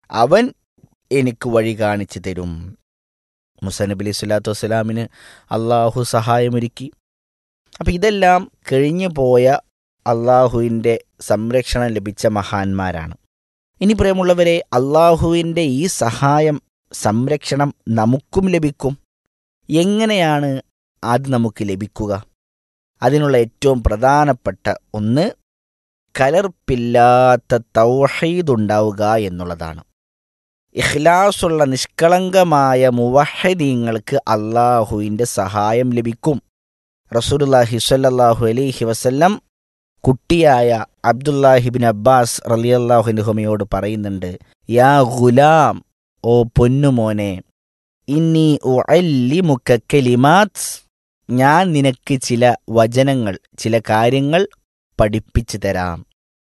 അവൻ എനിക്ക് വഴി കാണിച്ചു തരും മുസനബ് അലൈഹി സ്വലാത്തു വസ്സലാമിന് അള്ളാഹു സഹായമൊരുക്കി അപ്പം ഇതെല്ലാം കഴിഞ്ഞു പോയ അള്ളാഹുവിൻ്റെ സംരക്ഷണം ലഭിച്ച മഹാന്മാരാണ് ഇനി പ്രിയമുള്ളവരെ അള്ളാഹുവിൻ്റെ ഈ സഹായം സംരക്ഷണം നമുക്കും ലഭിക്കും എങ്ങനെയാണ് അത് നമുക്ക് ലഭിക്കുക അതിനുള്ള ഏറ്റവും പ്രധാനപ്പെട്ട ഒന്ന് കലർപ്പില്ലാത്ത തൗഹീദുണ്ടാവുക എന്നുള്ളതാണ് ഇഖ്ലാസുള്ള നിഷ്കളങ്കമായ മുവഹദീങ്ങൾക്ക് അള്ളാഹുവിൻ്റെ സഹായം ലഭിക്കും റസൂലുല്ലാഹി സ്വല്ലല്ലാഹു അലൈഹി വസല്ലം കുട്ടിയായ അബ്ദുല്ലാഹിബിൻ അബ്ബാസ് റലിയല്ലാഹുനുഹമയോട് പറയുന്നുണ്ട് യാ ഗുലാം ഓ പൊന്നുമോനെ ഇന്നി ഉഅല്ലിമുക കലിമാത്ത് ഞാൻ നിനക്ക് ചില വചനങ്ങൾ ചില കാര്യങ്ങൾ പഠിപ്പിച്ചു തരാം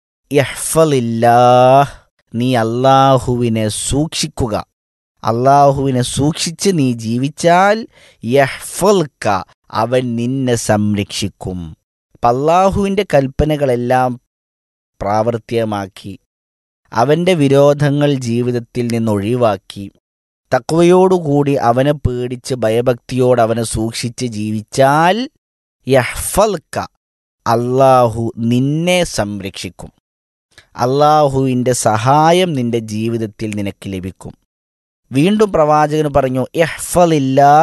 യഹ്ഫലില്ലാഹ് നീ അള്ളാഹുവിനെ സൂക്ഷിക്കുക അള്ളാഹുവിനെ സൂക്ഷിച്ച് നീ ജീവിച്ചാൽ യഹ്ഫൽക്ക അവൻ നിന്നെ സംരക്ഷിക്കും അപ്പം അള്ളാഹുവിൻ്റെ കൽപ്പനകളെല്ലാം പ്രാവർത്തികമാക്കി അവൻ്റെ വിരോധങ്ങൾ ജീവിതത്തിൽ നിന്ന് ഒഴിവാക്കി തക്വയോടുകൂടി അവനെ പേടിച്ച് ഭയഭക്തിയോട് അവനെ സൂക്ഷിച്ച് ജീവിച്ചാൽ യഹ്ഫൽക്ക അള്ളാഹു നിന്നെ സംരക്ഷിക്കും അള്ളാഹുവിൻ്റെ സഹായം നിന്റെ ജീവിതത്തിൽ നിനക്ക് ലഭിക്കും വീണ്ടും പ്രവാചകന് പറഞ്ഞു യഹ്ഫലില്ലാ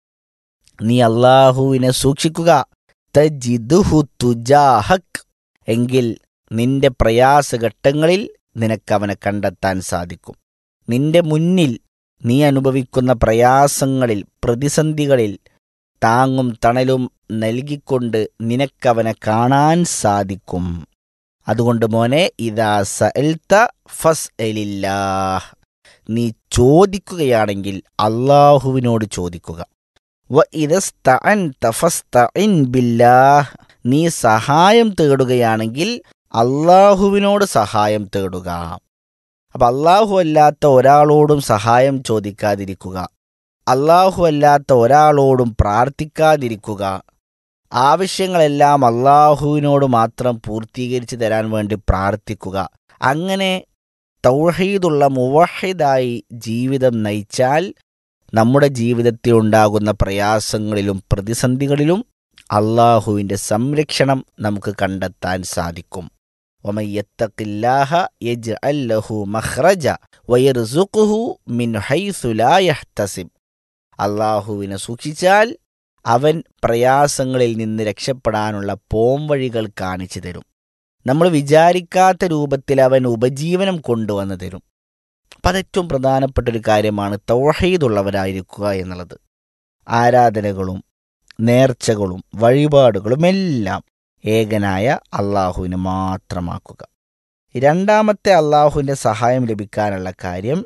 നീ അള്ളാഹുവിനെ സൂക്ഷിക്കുക തജിദുഹു തുജാഹക് എങ്കിൽ നിന്റെ പ്രയാസഘട്ടങ്ങളിൽ നിനക്കവനെ കണ്ടെത്താൻ സാധിക്കും നിന്റെ മുന്നിൽ നീ അനുഭവിക്കുന്ന പ്രയാസങ്ങളിൽ പ്രതിസന്ധികളിൽ താങ്ങും തണലും നൽകിക്കൊണ്ട് നിനക്കവനെ കാണാൻ സാധിക്കും അതുകൊണ്ട് മോനെ ഇതാ സൽത്ത ഫസ് എലില്ലാഹ് നീ ചോദിക്കുകയാണെങ്കിൽ അള്ളാഹുവിനോട് ചോദിക്കുക വ ഇതസ്തഅൻത ഫസ്തഇൻ ബില്ലാഹ് നീ സഹായം തേടുകയാണെങ്കിൽ അള്ളാഹുവിനോട് സഹായം തേടുക അപ്പം അള്ളാഹു അല്ലാത്ത ഒരാളോടും സഹായം ചോദിക്കാതിരിക്കുക അള്ളാഹു അല്ലാത്ത ഒരാളോടും പ്രാർത്ഥിക്കാതിരിക്കുക ആവശ്യങ്ങളെല്ലാം അള്ളാഹുവിനോട് മാത്രം പൂർത്തീകരിച്ച് തരാൻ വേണ്ടി പ്രാർത്ഥിക്കുക അങ്ങനെ തൗഹീദുള്ള മുവഹിദായി ജീവിതം നയിച്ചാൽ നമ്മുടെ ജീവിതത്തിൽ ഉണ്ടാകുന്ന പ്രയാസങ്ങളിലും പ്രതിസന്ധികളിലും അള്ളാഹുവിൻ്റെ സംരക്ഷണം നമുക്ക് കണ്ടെത്താൻ സാധിക്കും ഒമയ്യത്തക്കില്ലാഹ യജ് അല്ലഹു മഹ്റജ വയർസുഖുഹു മിൻ ഹൈസുലാ യഹ്തസിബ് അള്ളാഹുവിനെ സൂക്ഷിച്ചാൽ അവൻ പ്രയാസങ്ങളിൽ നിന്ന് രക്ഷപ്പെടാനുള്ള പോംവഴികൾ കാണിച്ചു തരും നമ്മൾ വിചാരിക്കാത്ത രൂപത്തിൽ അവൻ ഉപജീവനം കൊണ്ടുവന്ന് തരും അപ്പം അതേറ്റവും പ്രധാനപ്പെട്ട ഒരു കാര്യമാണ് തൗഹീദുള്ളവരായിരിക്കുക എന്നുള്ളത് ആരാധനകളും നേർച്ചകളും വഴിപാടുകളും എല്ലാം ഏകനായ അള്ളാഹുവിന് മാത്രമാക്കുക രണ്ടാമത്തെ അള്ളാഹുവിൻ്റെ സഹായം ലഭിക്കാനുള്ള കാര്യം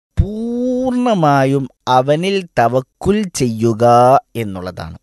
പൂർണ്ണമായും അവനിൽ തവക്കുൽ ചെയ്യുക എന്നുള്ളതാണ്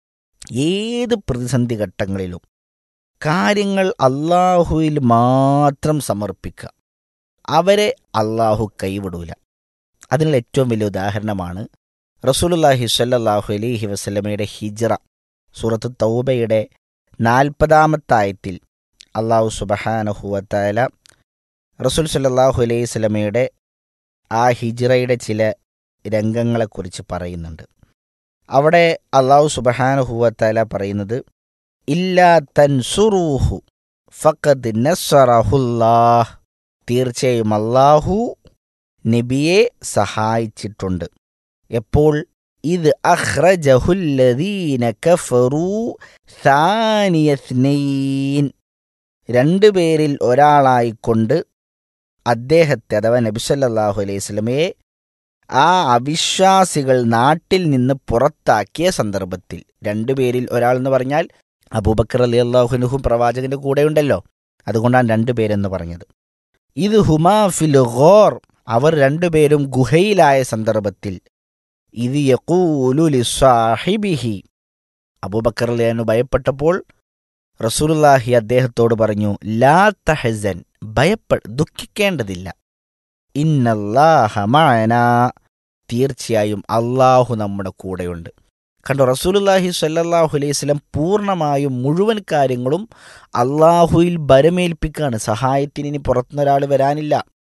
ഏത് പ്രതിസന്ധി ഘട്ടങ്ങളിലും കാര്യങ്ങൾ അള്ളാഹുവിൽ മാത്രം സമർപ്പിക്കുക അവരെ അള്ളാഹു കൈവിടൂല അതിനുള്ള ഏറ്റവും വലിയ ഉദാഹരണമാണ് റസൂലുല്ലാഹി സ്വല്ലല്ലാഹു അലൈഹി വസല്ലമയുടെ ഹിജ്റ സൂറത്ത് തൗബയുടെ നാൽപ്പതാമത്തെ ആയത്തിൽ അള്ളാഹു സുബഹാനഹുവത്തായ റസൂൽ സല്ലല്ലാഹു അലൈഹി സ്വലമയുടെ ആ ഹിജ്റയുടെ ചില രംഗങ്ങളെക്കുറിച്ച് പറയുന്നുണ്ട് അവിടെ അള്ളാഹു സുബഹാനഹുവത്തായ പറയുന്നത് ഇല്ലാ തൻസുറൂഹു ഫഖദ് നസ്സറഹുല്ലാഹ് തീർച്ചയായും അള്ളാഹു നബിയെ സഹായിച്ചിട്ടുണ്ട് എപ്പോൾ ഇത് അഹ്റജഹുല്ലദീന കഫറൂ സാനിയസ്നൈൻ രണ്ടുപേരിൽ ഒരാളായിക്കൊണ്ട് അദ്ദേഹത്തെ അഥവാ നബിസല്ലാഹു അലൈഹി സ്വലമയെ ആ അവിശ്വാസികൾ നാട്ടിൽ നിന്ന് പുറത്താക്കിയ സന്ദർഭത്തിൽ രണ്ടുപേരിൽ ഒരാൾ എന്ന് പറഞ്ഞാൽ അബൂബക്കർ അലി അള്ളാഹുനുഹും പ്രവാചകന്റെ കൂടെയുണ്ടല്ലോ അതുകൊണ്ടാണ് രണ്ടുപേരെന്ന് പറഞ്ഞത് ഇത് ഹുമാ ഫിൽ ഖോർ അവർ രണ്ടുപേരും ഗുഹയിലായ സന്ദർഭത്തിൽ ഇത് യക്കൂലു ലിസ്വാഹിബിഹി അബൂബക്കർ അലിയാനു ഭയപ്പെട്ടപ്പോൾ റസൂലുല്ലാഹി അദ്ദേഹത്തോട് പറഞ്ഞു ലാ തഹസൻ ഭയപ്പെ ദുഃഖിക്കേണ്ടതില്ല ഇന്നല്ലാഹ മഅന തീർച്ചയായും അള്ളാഹു നമ്മുടെ കൂടെയുണ്ട് കണ്ടോ റസൂലുല്ലാഹി സ്വല്ലല്ലാഹു അലൈഹി സ്വലം പൂർണ്ണമായും മുഴുവൻ കാര്യങ്ങളും അള്ളാഹുയിൽ ബരമേൽപ്പിക്കുകയാണ് സഹായത്തിന് ഇനി പുറത്തുനിന്നൊരാൾ വരാനില്ല